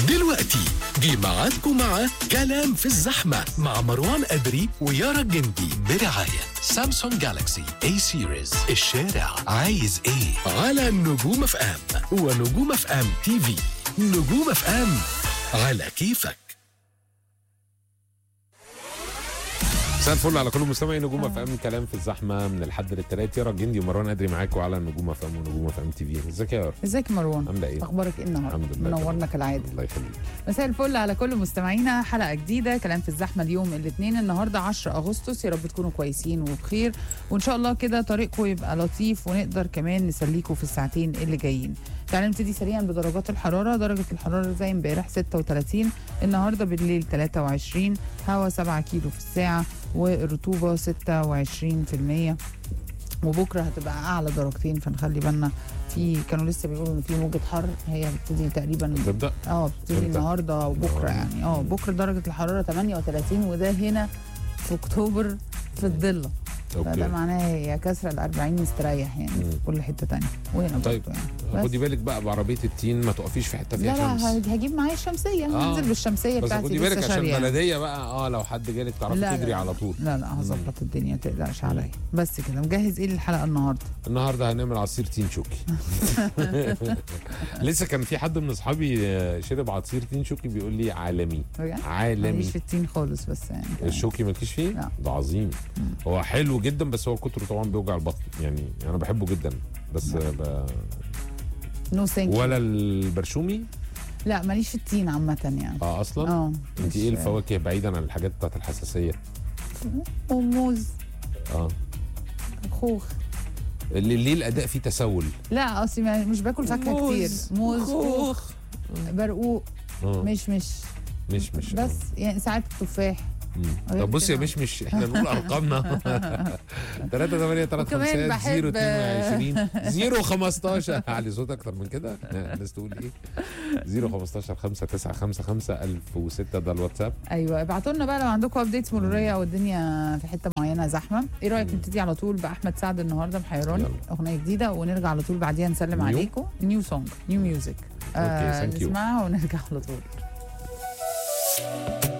دلوقتي جه ميعادكم مع كلام في الزحمة مع مروان أدري ويارا الجندي برعاية سامسونج جالاكسي اي سيريز الشارع عايز ايه على نجوم اف ام ونجوم اف ام تي في نجوم اف ام على كيفك مساء الفل على كل مستمعي نجوم اف ام كلام في الزحمه من الحد للتلات يارا الجندي ومروان ادري معاكم على نجوم اف ام ونجوم اف ام تي في ازيك يا يارا ازيك يا مروان عامله ايه اخبارك ايه النهارده الحمد لله منورنا تمام. كالعاده الله يخليك مساء الفل على كل مستمعينا حلقه جديده كلام في الزحمه اليوم الاثنين النهارده 10 اغسطس يا رب تكونوا كويسين وبخير وان شاء الله كده طريقكم يبقى لطيف ونقدر كمان نسليكم في الساعتين اللي جايين تعالوا نبتدي سريعا بدرجات الحراره درجه الحراره زي امبارح 36 النهارده بالليل 23 هوا 7 كيلو في الساعه والرطوبه 26% وبكره هتبقى اعلى درجتين فنخلي بالنا في كانوا لسه بيقولوا ان في موجه حر هي بتبتدي تقريبا تبدا اه بتبتدي امتى؟ النهارده وبكره آه. يعني اه بكره درجه الحراره 38 وده هنا في اكتوبر في الضله فده اوكي معناه هي كسره ال 40 مستريح يعني في مم. كل حته تانية وهنا طيب. برضه يعني بس. خدي بالك بقى بعربيه التين ما تقفيش في حته لا فيها لا شمس ه- هجيب معايا الشمسيه آه. هنزل بالشمسيه بس بتاعتي خدي بالك لسه عشان شارية. بلديه بقى اه لو حد جالك تعرفي لا، لا، تجري لا. على طول لا لا هظبط الدنيا ما تقلقش عليا بس كده مجهز ايه للحلقه النهارده النهارده هنعمل عصير تين شوكي لسه كان في حد من اصحابي آه، شرب عصير تين شوكي بيقول لي عالمي بجد؟ عالمي ماليش في التين خالص بس يعني الشوكي مالكيش فيه؟ لا. ده عظيم هو حلو جدا بس هو كتره طبعا بيوجع البطن يعني انا بحبه جدا بس ب... نو ثانك ولا البرشومي لا ماليش في التين عامه يعني اه اصلا اه انت مش- ايه الفواكه بعيدا عن الحاجات بتاعت الحساسيه وموز اه خوخ اللي ليه الاداء فيه تسول لا اصلي ما- مش باكل فاكهه كتير موز خوخ برقوق آه. مش مش مش مش بس يعني ساعات التفاح مم. غير طب بص يا كده. مش مش احنا نقول ارقامنا 3 8 3 وكمان 5 بحب- 0 22 0 15 علي صوت اكتر من كده الناس تقول ايه 0 15 5 9 5 5 1006 ده الواتساب ايوه ابعتوا لنا بقى لو عندكم ابديتس مروريه او الدنيا في حته معينه زحمه ايه رايك نبتدي على طول باحمد سعد النهارده محيراني يلا. اغنيه جديده ونرجع على طول بعديها نسلم نيو؟ عليكم نيو سونج نيو ميوزك اوكي ثانك يو نسمعها ونرجع على طول